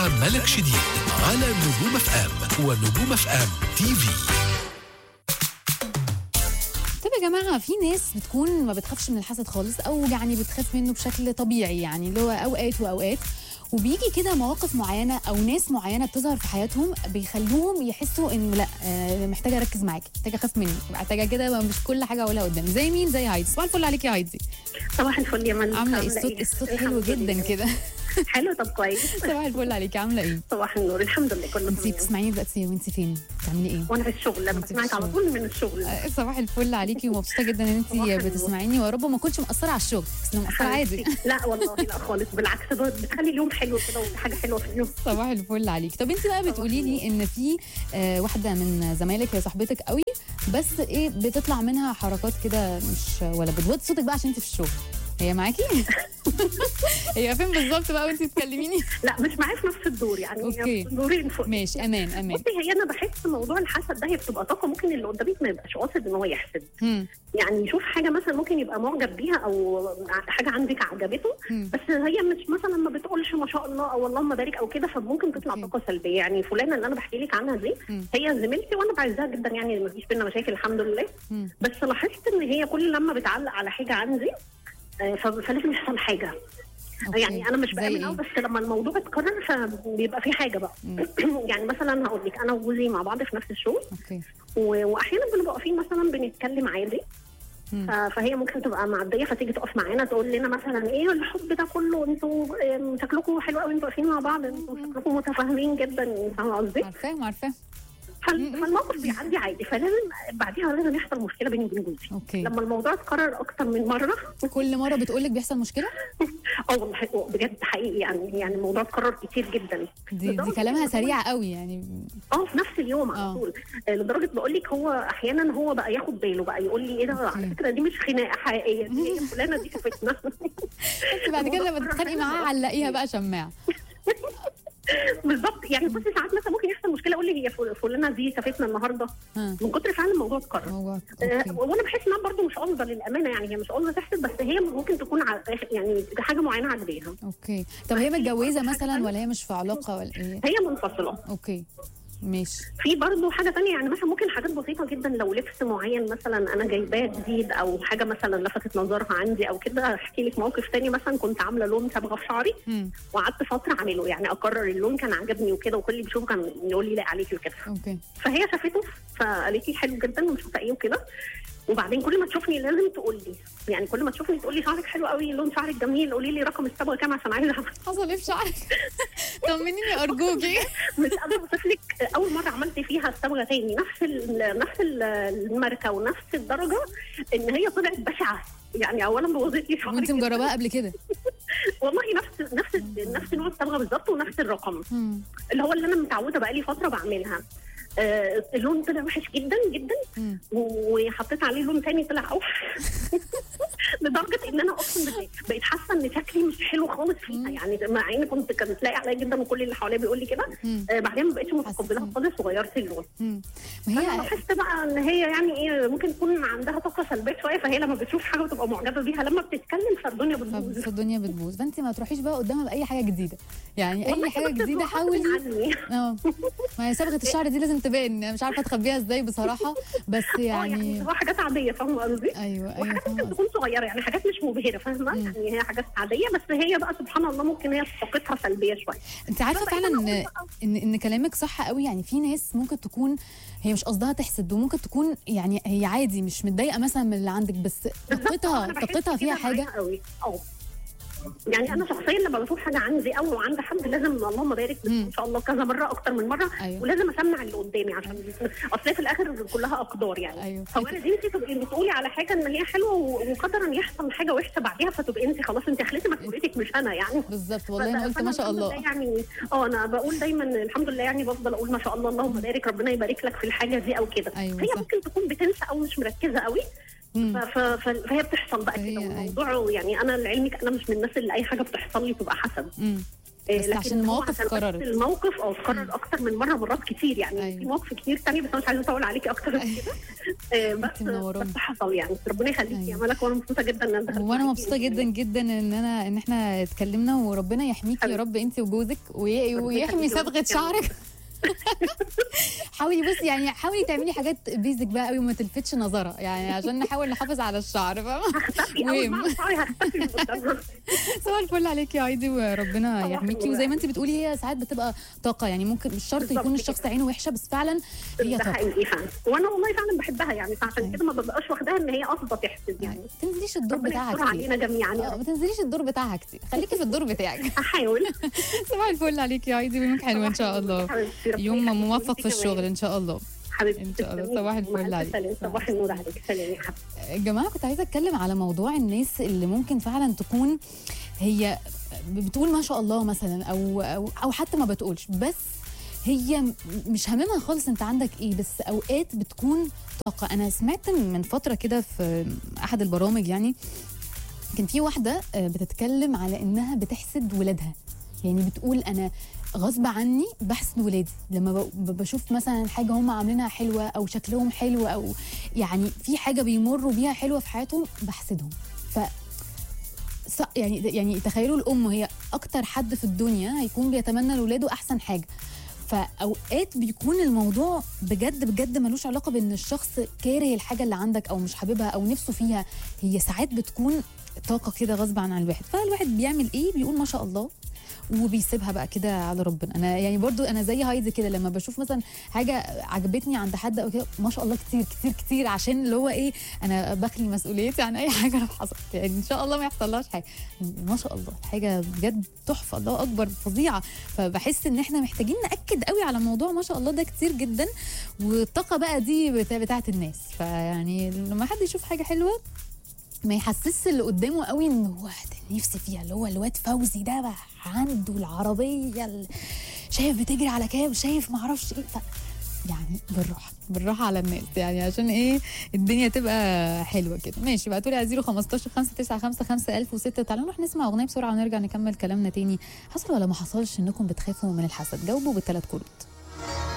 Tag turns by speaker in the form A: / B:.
A: مع ملك شديد على نجوم اف ام ونجوم اف ام تي في
B: طيب يا جماعه في ناس بتكون ما بتخافش من الحسد خالص او يعني بتخاف منه بشكل طبيعي يعني اللي هو اوقات واوقات وبيجي كده مواقف معينه او ناس معينه بتظهر في حياتهم بيخلوهم يحسوا انه لا آه، محتاجه اركز معاكي محتاجه اخاف منك محتاجه كده مش كل حاجه اقولها قدامي زي مين زي هايدي صباح الفل عليك يا هايدي
C: صباح الفل يا منى
B: عامله ايه الصوت الصوت حلو
C: الحمد
B: جدا
C: لله.
B: كده
C: حلو طب كويس
B: صباح الفل عليكي عامله ايه
C: صباح النور الحمد لله كله
B: انت
C: تمام
B: بتسمعيني دلوقتي وانت فين بتعملي ايه
C: وانا في الشغل لما
B: وانت في
C: بسمعك على
B: الشغل.
C: طول من الشغل
B: آه، صباح الفل عليكي ومبسوطه جدا ان
C: صباح
B: انت
C: النور.
B: بتسمعيني ويا رب ما اكونش مقصره على الشغل بس انا مقصره عادي
C: لا والله لا خالص بالعكس ده بتخلي اليوم حلو كده وفي حاجه حلوه في اليوم
B: صباح الفل عليك طب انت بقى بتقولي لي ان في آه، واحده من زمايلك هي صاحبتك قوي بس ايه بتطلع منها حركات كده مش ولا بتوطي صوتك بقى عشان انت في الشغل هي معاكي هي فين بالظبط بقى وانت بتكلميني
C: لا مش معايا في نفس الدور يعني هي
B: أوكي.
C: في دورين فوق
B: ماشي امان امان
C: بصي هي انا بحس موضوع الحسد ده هي بتبقى طاقه ممكن اللي قدامك ما يبقاش قاصد ان هو يحسد
B: هم،
C: يعني يشوف حاجه مثلا ممكن يبقى معجب بيها او حاجه عندك عجبته
B: هم.
C: بس هي مش مثلا ما بتقولش ما شاء الله او اللهم بارك او كده فممكن تطلع
B: أوكي.
C: طاقه سلبيه يعني فلانه اللي انا بحكي لك عنها دي
B: مم.
C: هي زميلتي وانا بعزها جدا يعني ما فيش بينا مشاكل الحمد لله
B: هم.
C: بس لاحظت ان هي كل لما بتعلق على حاجه عندي آه، ف- فلازم يحصل حاجه
B: أوكي.
C: يعني انا مش
B: زي
C: بامن
B: إيه؟
C: قوي بس لما الموضوع اتكرر فبيبقى في حاجه بقى يعني مثلا هقول لك انا وجوزي مع بعض في نفس الشغل
B: اوكي
C: و- واحيانا بنبقى واقفين مثلا بنتكلم عادي
B: مم.
C: ف- فهي ممكن تبقى معديه فتيجي تقف معانا تقول لنا مثلا ايه الحب ده كله انتوا آم، شكلكم حلو قوي انتوا واقفين مع بعض انتوا شكلكم متفاهمين جدا فاهمه قصدي؟
B: عارفاهم عارفاهم
C: فال- فالموقف بيعدي عادي فلازم بعديها لازم يحصل مشكله بيني وبين جوزي
B: اوكي
C: لما الموضوع اتكرر اكتر من مره
B: كل مره بتقولك بيحصل مشكله
C: اه والله بجد حقيقي يعني يعني الموضوع اتكرر كتير جدا
B: دي, دي كلامها سريع قوي يعني
C: اه في نفس اليوم
B: آه.
C: على طول آه، لدرجه بقول لك هو احيانا هو بقى ياخد باله بقى يقول لي ايه ده على فكره دي مش خناقه حقيقيه دي هي فلانه دي شافتنا
B: بس بعد كده لما تتخانقي معاها علقيها بقى شماعه
C: بالظبط يعني بصي ساعات مثلا ممكن يحصل مشكله اقول لي هي فل- فلانه دي شافتنا النهارده
B: ها
C: من كتر فعلا الموضوع اتكرر
B: هو
C: آه،
B: اوكي
C: وانا بحس انها برضه مش قصده للامانه يعني هي مش قصده تحسد بس هي ممكن تكون ع... يعني حاجه معينه عاجباها
B: اوكي طب هي متجوزه مثلا ولا هي مش في علاقه ولا ايه
C: هي منفصله
B: اوكي ماشي
C: في برضه حاجه تانية يعني مثلا ممكن حاجات بسيطه جدا لو لبس معين مثلا انا جايباه جديد او حاجه مثلا لفتت نظرها عندي او كده احكي لك موقف تاني مثلا كنت عامله لون صبغه في شعري
B: هم.
C: وقعدت فتره اعمله يعني اقرر اللون كان عجبني وكده وكل اللي بيشوفه كان يقول لي لا عليكي وكده
B: اوكي
C: فهي شافته فقالت لي حلو جدا ومش عارفه ايه وكده وبعدين كل ما تشوفني لازم تقول لي يعني كل ما تشوفني تقول لي شعرك حلو قوي لون شعرك جميل قولي لي رقم الصبغه كام عشان عايزه أعمل.
B: حصل ايه في شعرك طمنيني ارجوكي
C: مش قادره اوصف لك اول مره عملت فيها الصبغه تاني نفس ال نفس ال- الماركه ونفس الدرجه ان هي طلعت بشعه يعني اولا بوظت لي شعري
B: وانت مجرباها قبل كده
C: والله نفس نفس نفس نوع الصبغه بالظبط ونفس الرقم
B: هم.
C: اللي هو اللي انا متعوده بقالي فتره بعملها آه اللون طلع وحش جدا جدا
B: هم.
C: وحطيت عليه لون تاني طلع اوحش لدرجه ان انا اقسم بالله بقيت حاسه ان شكلي مش حلو خالص فيها يعني مع اني كنت كانت لاقي عليا جدا وكل اللي حواليا بيقول لي كده
B: مم.
C: آه بعدين ما بقتش متقبلها خالص وغيرت اللون
B: هم. ما
C: فانا
B: هي
C: لاحظت بقى ان هي يعني ايه ممكن تكون عندها طاقه سلبيه شويه فهي لما بتشوف حاجه بتبقى معجبه بيها لما بتتكلم فالدنيا بتبوظ
B: فالدنيا بتبوظ فانت ما تروحيش بقى قدامها باي حاجه جديده يعني اي
C: والله
B: حاجه
C: بس
B: جديده
C: غصب
B: حاولي
C: عني.
B: اه ما هي صبغه الشعر دي لازم تبان أنا مش عارفه تخبيها ازاي بصراحه بس
C: اه يعني
B: يعني
C: هو حاجات عاديه فاهمه قصدي؟
B: ايوه ايوه
C: وحاجات
B: فاهمة
C: ممكن تكون صغيره يعني حاجات مش مبهره فاهمه يعني هي حاجات عاديه بس هي بقى سبحان الله ممكن هي طاقتها سلبيه شويه
B: انت عارفه
C: بس
B: فعلا
C: أنا
B: ان
C: أقول بقى-
B: ان ان كلامك صح قوي يعني في ناس ممكن تكون هي مش قصدها تحسد وممكن تكون يعني هي عادي مش متضايقه مثلا من اللي عندك بس
C: بالظبط،
B: طاقتها
C: أنا بحس
B: طاقتها فيها
C: كده
B: حاجه
C: معاها قوي اه يعني انا شخصيا لما بشوف حاجه عندي او عند حد لازم اللهم بارك بس ان شاء الله كذا مره اكتر من مره
B: أيوة.
C: ولازم اسمع اللي قدامي عشان اصل هي في الاخر كلها اقدار يعني
B: أيوة.
C: فوارد انت تبقي بتقولي على حاجه ان هي حلوه و- وقدرا يحصل حاجه وحشه بعديها فتبقي انت خلاص انت خليتي مسؤوليتك مش انا يعني
B: بالظبط والله انا
C: فأنا-
B: قلت
C: فأنا
B: ما شاء
C: الحمد
B: الله
C: لله يعني اه انا بقول دايما الحمد لله يعني بفضل اقول ما شاء الله اللهم بارك ربنا يبارك لك في الحاجه دي او كده
B: أيوة
C: هي
B: صح.
C: ممكن تكون بتنسى او مش مركزه قوي
B: مم.
C: ف- ف- فهي بتحصل بقى
B: فهي-
C: كده
B: أيوة.
C: والموضوع يعني انا لعلمك انا مش من الناس اللي اي حاجه بتحصل لي تبقى حسد
B: مم.
C: آه،
B: بس
C: لكن
B: عشان
C: هو
B: المواقف
C: عشان بس
B: اتكررت.
C: الموقف او اتكرر اكتر من مره مرات كتير يعني
B: أيوة.
C: في مواقف كتير تانية بس انا مش عايزه اطول عليكي اكتر من كده آه، بس
B: منوراني.
C: بس حصل يعني ربنا يخليكي يا
B: أيوة.
C: ملك وانا مبسوطه جدا ان انا دخلت
B: وانا
C: معاكي.
B: مبسوطه جدا جدا ان انا ان احنا اتكلمنا وربنا يحميكي يا
C: حبيبتي.
B: رب انت وجوزك وي-
C: ربنا
B: ويحمي
C: يخليكي
B: صبغه
C: وانت
B: شعرك حاولي بصي يعني حاولي تعملي حاجات بيزك بقى قوي وما تلفتش نظرها يعني عشان نحاول نحافظ على الشعر فاهمه
C: هختفي اول ما
B: مهم.
C: أعرف شعري هختفي من قدامها
B: صباح الفل عليك يا عايدي وربنا
C: صباح
B: يحميكي
C: النور.
B: وزي ما انت بتقولي هي ساعات بتبقى طاقه يعني ممكن مش شرط
C: بالظبط
B: يكون
C: كده.
B: الشخص عينه وحشه بس فعلا هي
C: ده
B: طاقه
C: حقيقي فعلا وانا والله فعلا بحبها يعني فعشان
B: أيوة.
C: كده ما ببقاش واخداها ان هي قصده تحسد يعني
B: ما تنزليش الدور
C: ربنا
B: بتاعها
C: يستر
B: كتير
C: علينا جميعا يا
B: اه
C: رب.
B: ما تنزليش الدور بتاعها كتير خليكي في الدور بتاعك
C: هحاول
B: صباح الفل عليك يا عايدي ويومك حلو ان شاء الله
C: حبيبتي، ربنا
B: يوم
C: يخليكي.
B: موفق
C: وانتي
B: في
C: كمان.
B: الشغل ان شاء الله
C: حبيبتي
B: إن شاء الله.
C: تسلمي.
B: صباح الفل
C: مع ألف
B: عليك.
C: سلامة. صباح النور عليك سلام يا حبيبتي
B: يا جماعه كنت عايزه اتكلم على موضوع الناس اللي ممكن فعلا تكون هي بتقول ما شاء الله مثلا او او, أو حتى ما بتقولش بس هي م- مش هاممها خالص انت عندك ايه بس اوقات بتكون طاقه انا سمعت من فتره كده في احد البرامج يعني كان في واحده آه، بتتكلم على انها بتحسد ولادها يعني بتقول انا غصب عني بحسد ولادي لما ب- ب- بشوف مثلا حاجه هم عاملينها حلوه او شكلهم حلو او يعني في حاجه بيمروا بيها حلوه في حياتهم بحسدهم ف ص- يعني يعني تخيلوا الام هي اكتر حد في الدنيا هيكون بيتمنى لاولاده احسن حاجه فاوقات بيكون الموضوع بجد بجد ملوش علاقه بان الشخص كاره الحاجه اللي عندك او مش حاببها او نفسه فيها هي ساعات بتكون طاقه كده غصب عن الواحد فالواحد بيعمل ايه بيقول ما شاء الله وبيسيبها بقى كده على ربنا انا يعني برضو انا زي هايدي كده لما بشوف مثلا حاجه عجبتني عند حد او كده ما شاء الله كتير كتير كتير عشان اللي هو ايه انا بخلي مسؤوليتي عن اي حاجه لو حصلت يعني ان شاء الله ما يحصلهاش حاجه ما شاء الله حاجه بجد تحفه الله اكبر فظيعه فبحس ان احنا محتاجين ناكد قوي على موضوع ما شاء الله ده كتير جدا والطاقه بقى دي بتا- بتاعت الناس فيعني لما حد يشوف حاجه حلوه ما يحسسش اللي قدامه قوي ان هو ده نفسي فيها اللي هو الواد فوزي ده بقى عنده العربيه ال- شايف بتجري على كام شايف ما اعرفش ايه ف... يعني بالراحه بالراحه على الناس يعني عشان ايه الدنيا تبقى حلوه كده ماشي بعتوا لي على 015 595 5006 تعالوا نروح نسمع اغنيه بسرعه ونرجع نكمل كلامنا تاني حصل ولا ما حصلش انكم بتخافوا من الحسد جاوبوا بالثلاث كروت